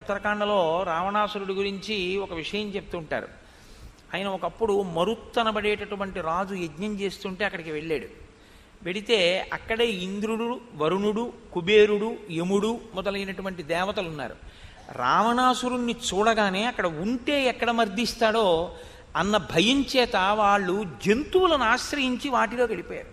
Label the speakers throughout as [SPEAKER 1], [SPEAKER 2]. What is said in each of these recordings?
[SPEAKER 1] ఉత్తరాఖండలో రావణాసురుడి గురించి ఒక విషయం చెప్తుంటారు ఆయన ఒకప్పుడు మరుత్తనబడేటటువంటి రాజు యజ్ఞం చేస్తుంటే అక్కడికి వెళ్ళాడు వెడితే అక్కడే ఇంద్రుడు వరుణుడు కుబేరుడు యముడు మొదలైనటువంటి దేవతలు ఉన్నారు రావణాసురుణ్ణి చూడగానే అక్కడ ఉంటే ఎక్కడ మర్దిస్తాడో అన్న భయం చేత వాళ్ళు జంతువులను ఆశ్రయించి వాటిలో గడిపారు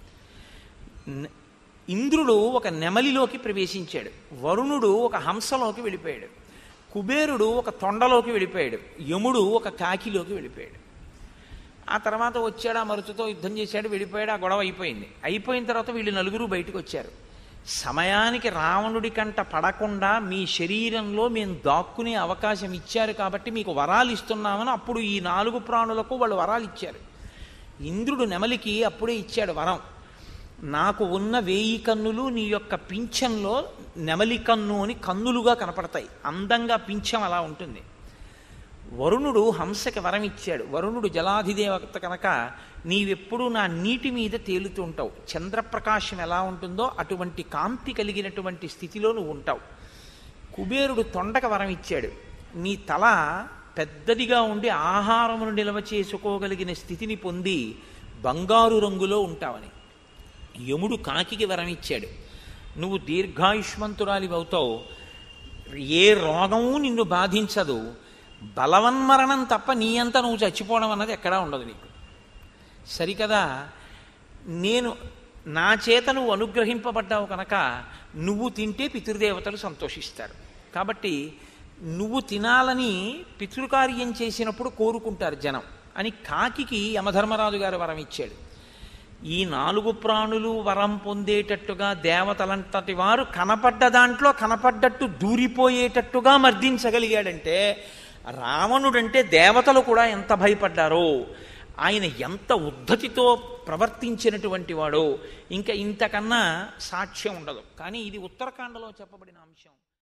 [SPEAKER 1] న- ఇంద్రుడు ఒక నెమలిలోకి ప్రవేశించాడు వరుణుడు ఒక హంసలోకి వెళ్ళిపోయాడు కుబేరుడు ఒక తొండలోకి వెళ్ళిపోయాడు యముడు ఒక కాకిలోకి వెళ్ళిపోయాడు ఆ తర్వాత వచ్చాడు ఆ మరుతుతో యుద్ధం చేశాడు వెళ్ళిపోయాడు ఆ గొడవ అయిపోయింది అయిపోయిన తర్వాత వీళ్ళు నలుగురు బయటకు వచ్చారు సమయానికి రావణుడి కంట పడకుండా మీ శరీరంలో మేము దాక్కునే అవకాశం ఇచ్చారు కాబట్టి మీకు వరాలు ఇస్తున్నామని అప్పుడు ఈ నాలుగు ప్రాణులకు వాళ్ళు వరాలు ఇచ్చారు ఇంద్రుడు నెమలికి అప్పుడే ఇచ్చాడు వరం నాకు ఉన్న వేయి కన్నులు నీ యొక్క పింఛంలో నెమలి కన్ను అని కన్నులుగా కనపడతాయి అందంగా పింఛం అలా ఉంటుంది వరుణుడు హంసకి వరం ఇచ్చాడు వరుణుడు జలాధిదేవత కనుక నీవెప్పుడు నా నీటి మీద తేలుతూ ఉంటావు చంద్రప్రకాశం ఎలా ఉంటుందో అటువంటి కాంతి కలిగినటువంటి స్థితిలో నువ్వు ఉంటావు కుబేరుడు తొండక వరం ఇచ్చాడు నీ తల పెద్దదిగా ఉండి ఆహారమును నిల్వ చేసుకోగలిగిన స్థితిని పొంది బంగారు రంగులో ఉంటావని యముడు కాకికి వరం ఇచ్చాడు నువ్వు దీర్ఘాయుష్మంతురాలి అవుతావు ఏ రోగము నిన్ను బాధించదు బలవన్మరణం తప్ప నీ అంత నువ్వు చచ్చిపోవడం అన్నది ఎక్కడా ఉండదు నీకు సరికదా నేను నా చేత నువ్వు అనుగ్రహింపబడ్డావు కనుక నువ్వు తింటే పితృదేవతలు సంతోషిస్తారు కాబట్టి నువ్వు తినాలని పితృకార్యం చేసినప్పుడు కోరుకుంటారు జనం అని కాకికి యమధర్మరాజు గారు వరం ఇచ్చాడు ఈ నాలుగు ప్రాణులు వరం పొందేటట్టుగా దేవతలంతటి వారు కనపడ్డ దాంట్లో కనపడ్డట్టు దూరిపోయేటట్టుగా మర్దించగలిగాడంటే రావణుడంటే దేవతలు కూడా ఎంత భయపడ్డారో ఆయన ఎంత ఉద్ధతితో ప్రవర్తించినటువంటి వాడో ఇంకా ఇంతకన్నా సాక్ష్యం ఉండదు కానీ ఇది ఉత్తరాఖండలో చెప్పబడిన అంశం